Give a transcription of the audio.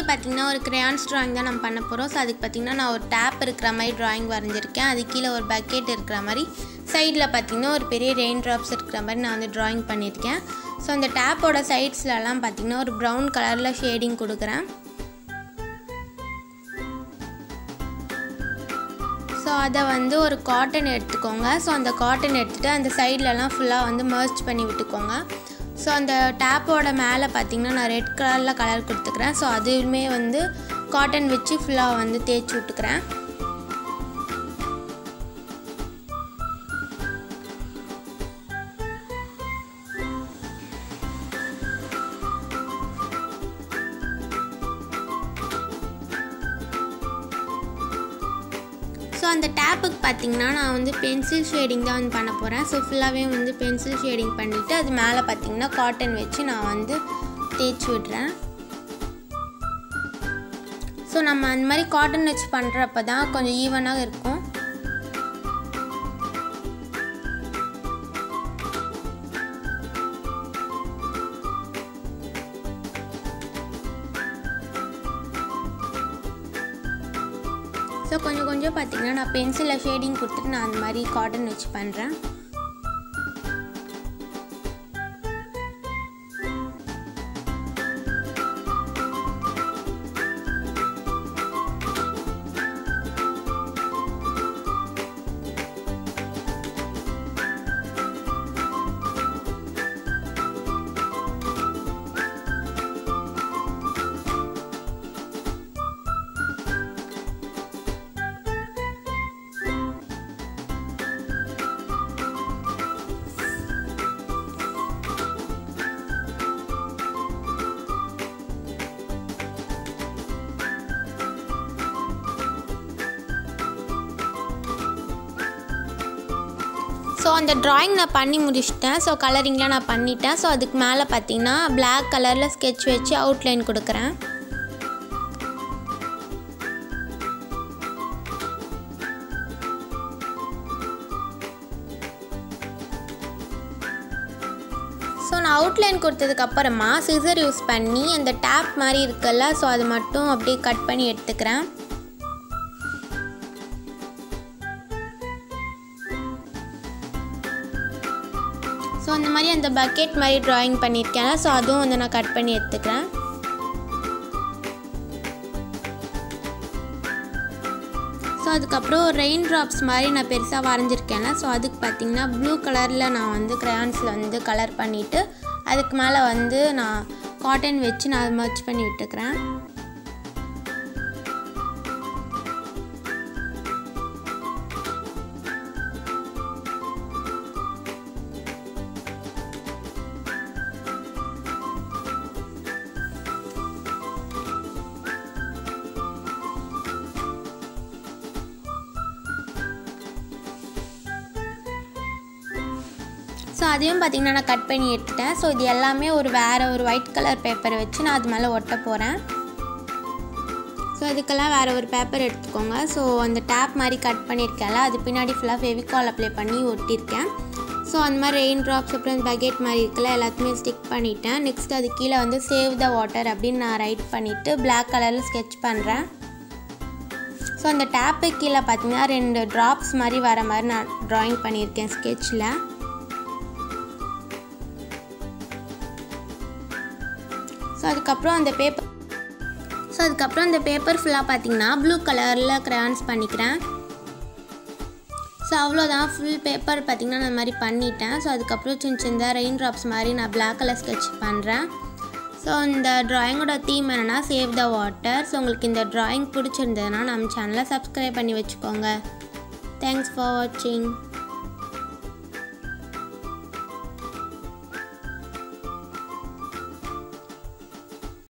பார்த்தீங்கன்னா ஒரு crayons drawing தான் நம்ம பண்ண போகிறோம் ஸோ அதுக்கு பார்த்தீங்கன்னா நான் ஒரு டேப் இருக்கிற மாதிரி drawing வரைஞ்சிருக்கேன் அது கீழே ஒரு பக்கெட் இருக்கிற மாதிரி சைடில் பார்த்தீங்கன்னா ஒரு பெரிய ரெயின் ட்ராப்ஸ் இருக்கிற மாதிரி நான் வந்து drawing பண்ணியிருக்கேன் ஸோ அந்த டேப்போட சைட்ஸ்லலாம் பார்த்தீங்கன்னா ஒரு ப்ரௌன் கலரில் ஷேடிங் கொடுக்குறேன் ஸோ அதை வந்து ஒரு காட்டன் எடுத்துக்கோங்க ஸோ அந்த காட்டன் எடுத்துகிட்டு அந்த சைட்லலாம் ஃபுல்லாக வந்து மர்ச் பண்ணி விட்டுக்கோங்க ஸோ அந்த டேப்போட மேலே பார்த்தீங்கன்னா நான் ரெட் கலரில் கலர் கொடுத்துக்கிறேன் ஸோ அதுவுமே வந்து காட்டன் வச்சு ஃபுல்லாக வந்து தேய்ச்சி விட்டுக்கிறேன் ஸோ அந்த டேப்புக்கு பார்த்தீங்கன்னா நான் வந்து பென்சில் ஷேடிங் தான் வந்து பண்ண போகிறேன் ஸோ ஃபுல்லாகவே வந்து பென்சில் ஷேடிங் பண்ணிவிட்டு அது மேலே பார்த்தீங்கன்னா காட்டன் வச்சு நான் வந்து தேய்ச்சி விடுறேன் ஸோ நம்ம அந்த மாதிரி காட்டன் வச்சு பண்ணுறப்ப தான் கொஞ்சம் ஈவனாக இருக்கும் ஸோ கொஞ்சம் கொஞ்சம் பார்த்தீங்கன்னா நான் பென்சிலில் ஷேடிங் கொடுத்துட்டு நான் அந்த மாதிரி காட்டன் வச்சு பண்ணுறேன் ஸோ அந்த drawing நான் பண்ணி முடிச்சிட்டேன் ஸோ கலரிங்லாம் நான் பண்ணிட்டேன் ஸோ அதுக்கு மேலே பார்த்தீங்கன்னா Black கலரில் sketch வச்சு அவுட்லைன் கொடுக்குறேன் ஸோ நான் அவுட்லைன் கொடுத்ததுக்கப்புறமா சிசர் யூஸ் பண்ணி அந்த டேப் மாதிரி இருக்குல்ல ஸோ அது மட்டும் அப்படியே கட் பண்ணி எடுத்துக்கிறேன் ஸோ அந்த மாதிரி அந்த பக்கெட் மாதிரி ட்ராயிங் பண்ணியிருக்கேன் ஸோ அதுவும் வந்து நான் கட் பண்ணி எடுத்துக்கிறேன் ஸோ அதுக்கப்புறம் ரெயின் ட்ராப்ஸ் மாதிரி நான் பெருசாக வரைஞ்சிருக்கேன்ல ஸோ அதுக்கு பார்த்தீங்கன்னா ப்ளூ கலரில் நான் வந்து க்ரையான்ஸில் வந்து கலர் பண்ணிவிட்டு அதுக்கு மேலே வந்து நான் காட்டன் வச்சு நான் மர்ச் பண்ணி விட்டுக்கிறேன் ஸோ அதையும் பார்த்திங்கன்னா நான் கட் பண்ணி எடுத்துட்டேன் ஸோ இது எல்லாமே ஒரு வேறு ஒரு ஒயிட் கலர் பேப்பரை வச்சு நான் அது மேலே ஒட்ட போகிறேன் ஸோ இதுக்கெல்லாம் வேறு ஒரு பேப்பர் எடுத்துக்கோங்க ஸோ அந்த டேப் மாதிரி கட் பண்ணியிருக்கேன்ல அது பின்னாடி ஃபுல்லாக ஃபெவிகால் அப்ளை பண்ணி ஒட்டியிருக்கேன் ஸோ அந்த மாதிரி ரெயின் ட்ராப்ஸ் அப்புறம் பக்கெட் மாதிரி இருக்குல்ல எல்லாத்தையுமே ஸ்டிக் பண்ணிட்டேன் நெக்ஸ்ட் அது கீழே வந்து சேவ் த வாட்டர் அப்படின்னு நான் ரைட் பண்ணிவிட்டு Black கலரில் ஸ்கெட்ச் பண்ணுறேன் ஸோ அந்த டேப்பு கீழே பார்த்தீங்கன்னா ரெண்டு ட்ராப்ஸ் மாதிரி வர மாதிரி நான் ட்ராயிங் பண்ணியிருக்கேன் ஸ்கெட்சில் ஸோ அதுக்கப்புறம் அந்த பேப்பர் ஸோ அதுக்கப்புறம் அந்த பேப்பர் ஃபுல்லாக பார்த்தீங்கன்னா ப்ளூ கலரில் க்ரையான்ஸ் பண்ணிக்கிறேன் ஸோ அவ்வளோதான் ஃபுல் பேப்பர் பார்த்திங்கன்னா நான் இந்த மாதிரி பண்ணிட்டேன் ஸோ அதுக்கப்புறம் சின்ன சின்ன ரெயின் ட்ராப்ஸ் மாதிரி நான் Black கலர் ஸ்கெட்ச் பண்ணுறேன் ஸோ இந்த ட்ராயிங்கோட தீம் என்னென்னா சேவ் த வாட்டர் ஸோ உங்களுக்கு இந்த ட்ராயிங் பிடிச்சிருந்ததுன்னா நம்ம சேனலை சப்ஸ்கிரைப் பண்ணி வச்சுக்கோங்க தேங்க்ஸ் ஃபார் வாட்சிங்